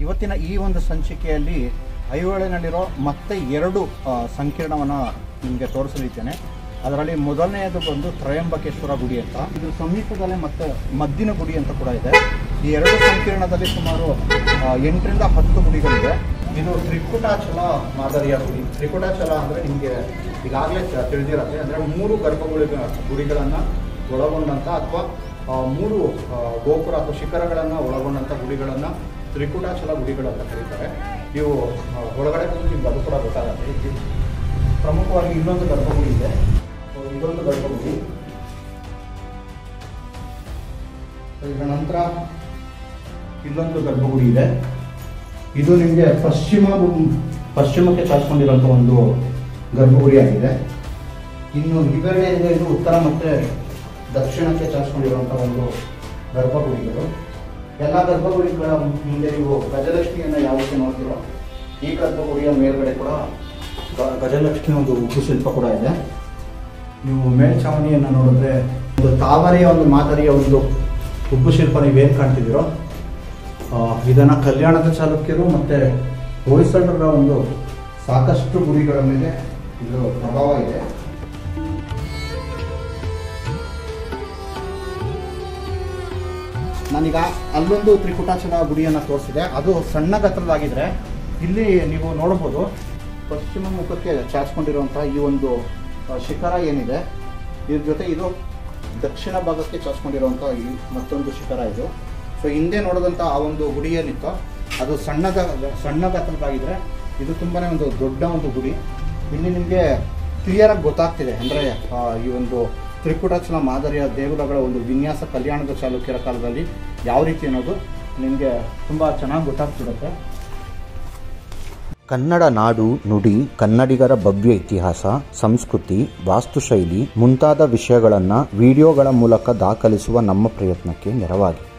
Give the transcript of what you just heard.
ಇವತ್ತಿನ ಈ ಒಂದು ಸಂಚಿಕೆಯಲ್ಲಿ ಐಹೊಳೆನಲ್ಲಿರೋ ಮತ್ತೆ ಎರಡು ಆ, ಸಂಕೀರ್ಣವನ್ನ ನಿಮಗೆ ತೋರಿಸಲಿದ್ದೇನೆ ಅದರಲ್ಲಿ ಮೊದಲನೆಯದು ಬಂದು ತ್ರಯಂಬಕೇಶ್ವರ ಗುಡಿ ಅಂತ ಇದು ಸಮೀಪದಲ್ಲೇ ಮತ್ತೆ ಮದ್ದಿನ ಗುಡಿ ಅಂತ ಕೂಡ ಇದೆ ಈ ಎರಡು ಸಂಕೀರ್ಣದಲ್ಲಿ ಸುಮಾರು ಆ, ಎಂಟರಿಂದ ಹತ್ತು ಗುಡಿಗಳಿವೆ ಇದು ತ್ರಿಕುಟಾಚಲ ಮಾದರಿಯ ಗುಡಿ ತ್ರಿಕುಟಾಚಲ ಅಂದರೆ ನಿಮಗೆ ಈಗಾಗಲೇ ತಿಳಿದಿರತ್ತೆ ಅಂದರೆ ಮೂರು ಗರ್ಭಗುಡಿ ಗುಡಿಗಳನ್ನು ಒಳಗೊಂಡಂಥ ಅಥವಾ ಮೂರು ಆ, ಗೋಪುರ ಅಥವಾ ಶಿಖರಗಳನ್ನು ಒಳಗೊಂಡಂಥ ಗುಡಿಗಳನ್ನು ತ್ರಿಕುಟಾಚಲ ಗುಡಿಗಳು ಅಂತ ಕರೀತಾರೆ ಇವು ಆ, ಒಳಗಡೆ ಬಂದು ನಿಮ್ಗೆ ಅದು ಕೂಡ ಗೊತ್ತಾಗುತ್ತೆ ಇಲ್ಲಿ ಪ್ರಮುಖವಾಗಿ ಇನ್ನೊಂದು ಗರ್ಭಗುಡಿ ಇದೆ ಸೊ ಇದೊಂದು ಗರ್ಭಗುಡಿ ಸೊ ಇದರ ನಂತರ ಇಲ್ಲೊಂದು ಗರ್ಭಗುಡಿ ಇದೆ ಇದು ನಿಮಗೆ ಪಶ್ಚಿಮ ಗು- ಪಶ್ಚಿಮಕ್ಕೆ ಚಾಚ್ಕೊಂಡಿರುವಂಥ ಒಂದು ಗರ್ಭಗುಡಿ ಆಗಿದೆ ಇನ್ನು ಇವೆರಡೇನಿದೆ ಇದು ಉತ್ತರ ಮತ್ತೆ ದಕ್ಷಿಣಕ್ಕೆ ಚಾಚ್ಕೊಂಡಿರುವಂಥ ಒಂದು ಗರ್ಭಗುಡಿಗಳು ಎಲ್ಲ ಗರ್ಭಗುಡಿಗಳ ಮುಂದೆ ನೀವು ಗಜಲಕ್ಷ್ಮಿಯನ್ನು ಯಾವ ರೀತಿ ನೋಡ್ತೀರೋ ಈ ಗರ್ಭಗುಡಿಯ ಮೇಲ್ಗಡೆ ಕೂಡ ಗ- ಗಜಲಕ್ಷ್ಮಿ ಒಂದು ಉಪ್ಪು ಶಿಲ್ಪ ಕೂಡ ಇದೆ ನೀವು ಮೇಲ್ಛಾವಣಿಯನ್ನು ನೋಡಿದ್ರೆ ಒಂದು ತಾವರೆಯ ಒಂದು ಮಾದರಿಯ ಒಂದು ಉಬ್ಬು ಶಿಲ್ಪ ನೀವೇನು ಕಾಣ್ತಿದ್ದೀರೋ ಆ, ಇದನ್ನ ಕಲ್ಯಾಣದ ಚಾಲುಕ್ಯರು ಮತ್ತೆ ಹೊಯ್ಸಳರ ಒಂದು ಸಾಕಷ್ಟು ಗುಡಿಗಳ ಮೇಲೆ ಇದು ಪ್ರಭಾವ ಇದೆ ನಾನೀಗ ಅಲ್ಲೊಂದು ತ್ರಿಕುಟಾಚಲ ಗುಡಿಯನ್ನು ತೋರಿಸಿದೆ ಅದು ಸಣ್ಣ ಗಾತ್ರದಾಗಿದ್ರೆ ಇಲ್ಲಿ ನೀವು ನೋಡಬಹುದು ಪಶ್ಚಿಮ ಮುಖಕ್ಕೆ ಚಾಚ್ಕೊಂಡಿರುವಂತಹ ಈ ಒಂದು ಆ, ಶಿಖರ ಏನಿದೆ ಇದ್ರ ಜೊತೆ ಇದು ದಕ್ಷಿಣ ಭಾಗಕ್ಕೆ ಚಾಚ್ಕೊಂಡಿರುವಂಥ ಈ ಮತ್ತೊಂದು ಶಿಖರ ಇದು ಸೊ ಹಿಂದೆ ನೋಡಿದಂಥ ಆ ಒಂದು ಗುಡಿ ಏನಿತ್ತು ಅದು ಸಣ್ಣದ ಸಣ್ಣ ಗಾತ್ರದಾಗಿದ್ರೆ ಇದು ತುಂಬಾನೇ ಒಂದು ದೊಡ್ಡ ಒಂದು ಗುಡಿ ಇಲ್ಲಿ ನಿಮಗೆ ಕ್ಲಿಯರ್ ಆಗಿ ಗೊತ್ತಾಗ್ತಿದೆ ಅಂದರೆ ಈ ಒಂದು ತ್ರಿಕುಟಾಚಲ ಮಾದರಿಯ ದೇಗುಲಗಳ ಒಂದು ವಿನ್ಯಾಸ ಕಲ್ಯಾಣದ ಚಾಲುಕ್ಯರ ಕಾಲದಲ್ಲಿ ಯಾವ ರೀತಿ ಅನ್ನೋದು ನಿಮಗೆ ತುಂಬ ಚೆನ್ನಾಗಿ ಗೊತ್ತಾಗ್ತಿರುತ್ತೆ ಕನ್ನಡ ನಾಡು ನುಡಿ ಕನ್ನಡಿಗರ ಭವ್ಯ ಇತಿಹಾಸ ಸಂಸ್ಕೃತಿ ವಾಸ್ತುಶೈಲಿ ಮುಂತಾದ ವಿಷಯಗಳನ್ನು ವಿಡಿಯೋಗಳ ಮೂಲಕ ದಾಖಲಿಸುವ ನಮ್ಮ ಪ್ರಯತ್ನಕ್ಕೆ ನೆರವಾಗಿ